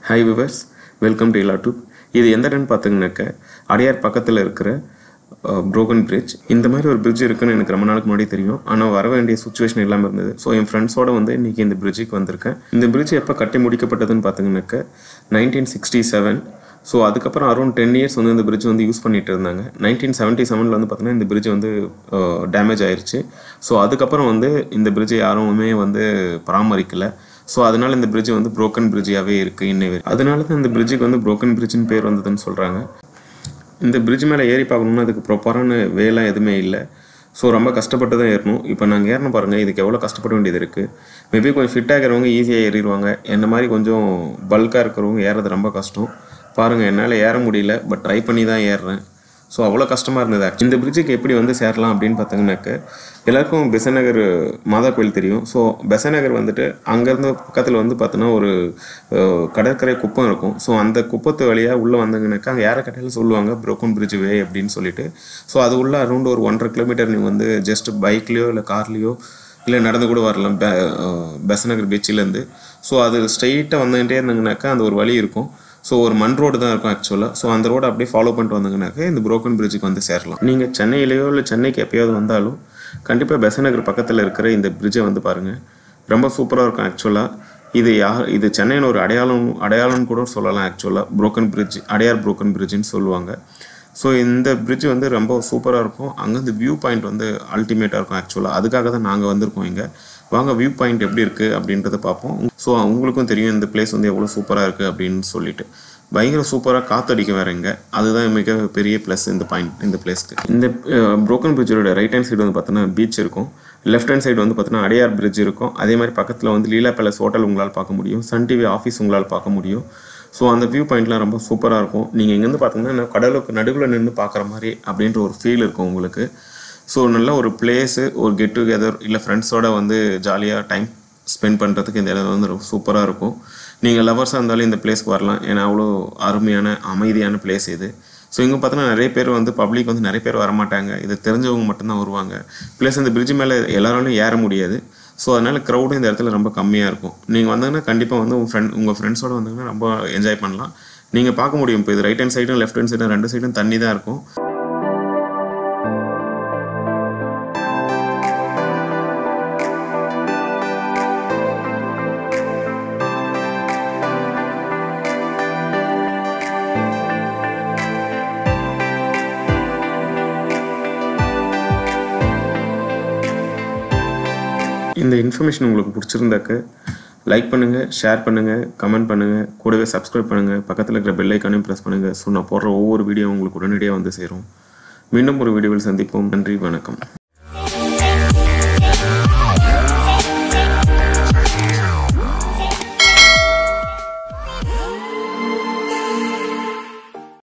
Hi viewers welcome to இலா டூப் இது எந்த இடம்னு பார்த்தீங்கன்னாக்க அடையார் பக்கத்தில் இருக்கிற புரோக்கன் பிரிட்ஜ் இந்த மாதிரி ஒரு பிரிட்ஜ் இருக்குன்னு எனக்கு ரொம்ப நாளுக்கு முன்னாடி தெரியும் ஆனால் வர வேண்டிய சுச்சுவேஷன் இல்லாமல் இருந்தது ஸோ என் ஃப்ரெண்ட்ஸோட வந்து இன்றைக்கி இந்த பிரிட்ஜுக்கு வந்திருக்கேன் இந்த பிரிட்ஜ் எப்போ கட்டி முடிக்கப்பட்டதுன்னு பார்த்தீங்கன்னாக்க நைன்டீன் சிக்ஸ்டி செவன் ஸோ அதுக்கப்புறம் அரௌண்ட் டென் இயர்ஸ் வந்து இந்த பிரிட்ஜ் வந்து யூஸ் பண்ணிட்டு இருந்தாங்க நைன்டீன் செவன்ட்டி செவனில் வந்து பார்த்தீங்கன்னா இந்த பிரிட்ஜ் வந்து டேமேஜ் ஆயிருச்சு ஸோ அதுக்கப்புறம் வந்து இந்த பிரிட்ஜை யாருமே வந்து பராமரிக்கலை ஸோ அதனால இந்த பிரிட்ஜ் வந்து புரோக்கன் பிரிட்ஜாகவே இருக்குது இன்னை வரை அதனால தான் இந்த பிரிட்ஜுக்கு வந்து புரோக்கன் பிரிட்ஜ்னு பேர் வந்ததுன்னு சொல்கிறாங்க இந்த பிரிட்ஜ் மேலே ஏறி பார்க்கணும்னா அதுக்கு ப்ராப்பரான வேலை எதுவுமே இல்லை ஸோ ரொம்ப கஷ்டப்பட்டு தான் ஏறணும் இப்போ நாங்கள் ஏறணும் பாருங்கள் இதுக்கு எவ்வளோ கஷ்டப்பட வேண்டியது இருக்குது மேபி கொஞ்சம் ஃபிட்டாக இருக்கிறவங்க ஈஸியாக ஏறிடுவாங்க என்ன மாதிரி கொஞ்சம் பல்காக இருக்கிறவங்க ஏறது ரொம்ப கஷ்டம் பாருங்கள் என்னால் ஏற முடியல பட் ட்ரை பண்ணி தான் ஏறுறேன் ஸோ அவ்வளோ கஷ்டமாக இருந்தது actually. இந்த பிரிட்ஜுக்கு எப்படி வந்து சேரலாம் அப்படின்னு பார்த்தீங்கன்னாக்க எல்லாருக்கும் பெசநகர் மாதா கோயில் தெரியும் ஸோ பெசநகர் வந்துட்டு அங்கேருந்து பக்கத்தில் வந்து பார்த்தோன்னா ஒரு அஹ், கடற்கரை குப்பம் இருக்கும் ஸோ அந்த குப்பத்து வழியாக உள்ளே வந்தாங்கனாக்கா அங்கே யாரை கட்டாலும் சொல்லுவாங்க புரோக்கன் பிரிட்ஜ் வே அப்படின்னு சொல்லிட்டு ஸோ அது உள்ள அரௌண்ட் ஒரு ஒன்றரை கிலோமீட்டர் நீங்கள் வந்து ஜஸ்ட் பைக்லேயோ இல்லை கார்லேயோ இல்லை நடந்து கூட வரலாம் பெ அஹ், பெசநகர் பீச்சிலேருந்து ஸோ அது ஸ்ட்ரெயிட்டாக வந்துகிட்டே இருந்தாங்கனாக்கா அந்த ஒரு வழி இருக்கும் ஸோ ஒரு மண் ரோடு தான் இருக்கும் ஆக்சுவலாக ஸோ அந்த ரோடு அப்படியே ஃபாலோ பண்ணிட்டு வந்தாங்கனாக்கா இந்த புரோக்கன் பிரிட்ஜுக்கு வந்து சேரலாம் நீங்கள் சென்னையிலேயோ இல்லை சென்னைக்கு எப்பயாவது வந்தாலும் கண்டிப்பாக பெசநகர் பக்கத்தில் இருக்கிற இந்த பிரிட்ஜை வந்து பாருங்கள் ரொம்ப சூப்பராக இருக்கும் ஆக்சுவலாக இது யார் இது சென்னையின் ஒரு அடையாளம் அடையாளம்னு கூட சொல்லலாம் ஆக்சுவலாக புரோக்கன் பிரிட்ஜ் அடையார் புரோக்கன் பிரிட்ஜ்னு சொல்லுவாங்க ஸோ இந்த பிரிட்ஜ் வந்து ரொம்ப சூப்பராக இருக்கும் அங்கேருந்து வியூ பாயிண்ட் வந்து அல்டிமேட்டாக இருக்கும் ஆக்சுவலாக அதுக்காக தான் நாங்கள் வந்திருக்கோம் இங்கே வாங்க வியூ பாயிண்ட் எப்படி இருக்குது அப்படின்றத பார்ப்போம் ஸோ உங்களுக்கும் தெரியும் இந்த பிளேஸ் வந்து எவ்வளோ சூப்பராக இருக்குது அப்படின்னு சொல்லிட்டு பயங்கர சூப்பராக காத்தடிக்க வேற இங்கே அதுதான் மிக பெரிய ப்ளஸ் இந்த பாயிண்ட் இந்த பிளேஸ்க்கு இந்த புரோக்கன் பிரிட்ஜோட ரைட் ஹேண்ட் சைடு வந்து பார்த்தோன்னா பீச் இருக்கும் லெஃப்ட் ஹேண்ட் சைடு வந்து பார்த்தோன்னா அடையார் பிரிட்ஜ் இருக்கும் அதே மாதிரி பக்கத்தில் வந்து லீலா பேலஸ் ஹோட்டல் உங்களால் பார்க்க முடியும் சன் டிவி ஆஃபீஸ் உங்களால் பார்க்க முடியும் ஸோ அந்த வியூ பாயிண்ட்லாம் ரொம்ப சூப்பராக இருக்கும் நீங்கள் இங்கேருந்து பார்த்தீங்கன்னா கடலுக்கு நடுவில் நின்று பார்க்குற மாதிரி அப்படின்ற ஒரு ஃபீல் இருக்கும் உங்களுக்கு ஸோ நல்ல ஒரு பிளேஸு ஒரு கெட் டுகெதர் இல்லை ஃப்ரெண்ட்ஸோட வந்து ஜாலியாக டைம் ஸ்பெண்ட் பண்ணுறதுக்கு இந்த இடம் வந்து ரொம்ப சூப்பராக இருக்கும் நீங்கள் லவர்ஸாக இருந்தாலும் இந்த பிளேஸ்க்கு வரலாம் ஏன்னா அவ்வளோ அருமையான அமைதியான பிளேஸ் இது ஸோ இங்கே பார்த்தோன்னா நிறைய பேர் வந்து பப்ளிக் வந்து நிறைய பேர் வரமாட்டாங்க இது தெரிஞ்சவங்க மட்டும்தான் வருவாங்க ப்ளஸ் இந்த பிரிட்ஜ் மேலே எல்லாராலையும் ஏற முடியாது ஸோ அதனால் க்ரௌடும் இந்த இடத்துல ரொம்ப கம்மியாக இருக்கும் நீங்கள் வந்தீங்கன்னா கண்டிப்பாக வந்து உங்கள் ஃப்ரெண்ட் உங்கள் ஃப்ரெண்ட்ஸோட வந்தீங்கன்னா ரொம்ப என்ஜாய் பண்ணலாம் நீங்கள் பார்க்க முடியும் இப்போ இது ரைட் ஹேண்ட் சைடும் லெஃப்ட் ஹேண்ட் சைடும் ரெண்டு சைடும் தண்ணி தான் இருக்கும் இந்த இன்ஃபர்மேஷன் உங்களுக்கு பிடிச்சிருந்தாக்க லைக் பண்ணுங்கள் ஷேர் பண்ணுங்கள் கமெண்ட் பண்ணுங்கள் கூடவே சப்ஸ்கிரைப் பண்ணுங்கள் பக்கத்தில் இருக்கிற பெல் ஐக்கானையும் ப்ரெஸ் பண்ணுங்கள் ஸோ நான் போடுற ஒவ்வொரு வீடியோ உங்களுக்கு உடனடியாக வந்து சேரும் மீண்டும் ஒரு வீடியோவில் சந்திப்போம் நன்றி வணக்கம்